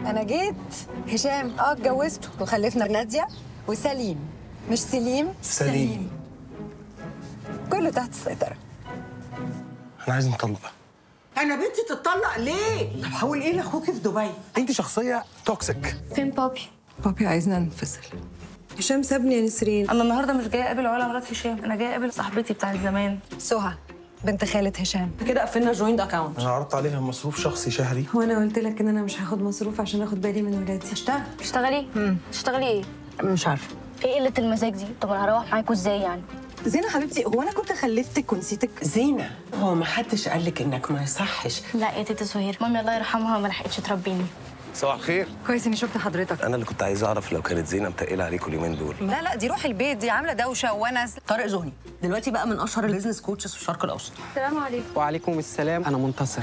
انا جيت هشام اه اتجوزته وخلفنا ناديه وسليم مش سليم سليم. كله تحت السيطره احنا عايز نطلق انا بنتي تتطلق ليه طب حاول ايه لاخوك في دبي انت شخصيه توكسيك فين بابي؟ بابي عايزنا ننفصل هشام سابني يا نسرين انا النهارده مش جايه اقابل ولا مرات هشام انا جايه اقابل صاحبتي بتاعت زمان سهى بنت خالة هشام كده قفلنا جوينت اكاونت انا عرضت عليها مصروف شخصي شهري وانا قلت لك ان انا مش هاخد مصروف عشان اخد بالي من ولادي اشتغل تشتغلي؟ تشتغلي ايه؟ مش عارفه ايه قلة المزاج دي؟ طب انا هروح معاكوا ازاي يعني؟ زينة حبيبتي هو انا كنت خلفتك ونسيتك زينه هو ما حدش قال لك انك ما يصحش لا يا تيتا سهير مامي الله يرحمها ما لحقتش تربيني صباح الخير كويس اني شفت حضرتك انا اللي كنت عايز اعرف لو كانت زينه متقله عليكم اليومين دول لا لا دي روح البيت دي عامله دوشه ونس طارق زهني دلوقتي بقى من اشهر البيزنس كوتشز في الشرق الاوسط السلام عليكم وعليكم السلام انا منتصر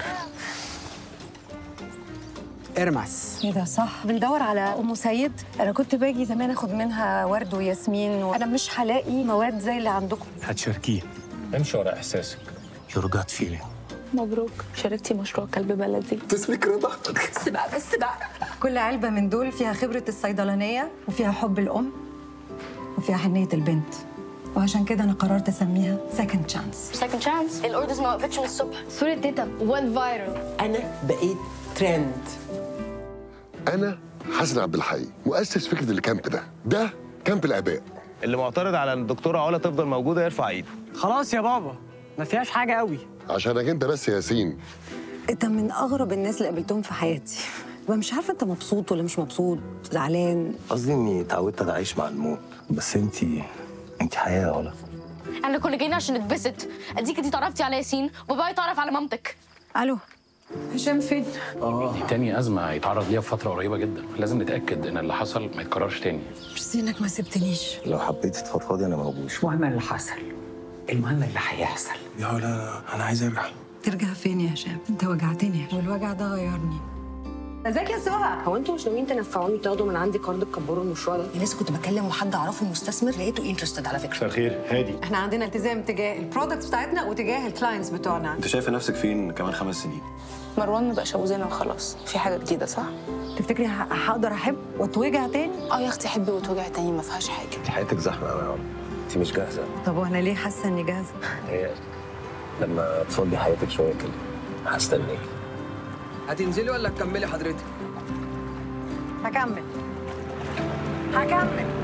ارمس ايه ده صح بندور على ام سيد انا كنت باجي زمان اخد منها ورد وياسمين وانا مش هلاقي مواد زي اللي عندكم هتشاركيه امشي ورا احساسك يور جاد فيلينج مبروك شاركتي مشروع كلب بلدي تسميك رضا بس بقى بس بقى كل علبه من دول فيها خبره الصيدلانيه وفيها حب الام وفيها حنيه البنت وعشان كده انا قررت اسميها سكند شانس سكند شانس الاوردرز ما وقفتش من الصبح صورة تيتا وان فايرال انا بقيت ترند أنا حسن عبد الحي مؤسس فكرة الكامب ده ده كامب الآباء اللي معترض على ان الدكتوره علا تفضل موجوده يرفع ايده خلاص يا بابا ما فيهاش حاجه قوي عشانك أنت بس يا ياسين انت من اغرب الناس اللي قابلتهم في حياتي ببقى مش عارفه انت مبسوط ولا مش مبسوط زعلان قصدي اني اتعودت اتعايش مع الموت بس انت انت حياه يا علا احنا كنا جايين عشان نتبسط اديك انتي اتعرفتي على ياسين وبابا يتعرف على مامتك الو هشام فين دي تاني أزمة هيتعرض ليها في فترة قريبة جدا لازم نتأكد إن اللي حصل ما يتكررش تاني مش انك ما سبتنيش لو حبيتي تفضفضي انا موجود مش مهم اللي حصل المهم اللي هيحصل يا علا انا عايز ارجع ترجع فين يا هشام انت وجعتني والوجع ده غيرني ازيك يا سهى هو انتوا مش ناويين تنفعوني تاخدوا من عندي كارد تكبروا المشروع ده لسه كنت بكلم حد اعرفه مستثمر لقيته انترستد على فكره مساء الخير هادي احنا عندنا التزام تجاه البرودكتس بتاعتنا وتجاه الكلاينتس بتوعنا أنت شايفة نفسك فين كمان خمس سنين؟ مروان ما بقاش ابوزنا وخلاص في حاجه جديده صح؟ تفتكري ه- هقدر احب واتوجع تاني اه يا اختي حبي وتوجعي تاني ما فيهاش حاجه انت حياتك زحمه قوي يا علا انت مش جاهزه طب وانا ليه حاسه اني جاهزه هي لما تفضي حياتك شويه كده هستناك هتنزلي ولا تكملي حضرتك هكمل هكمل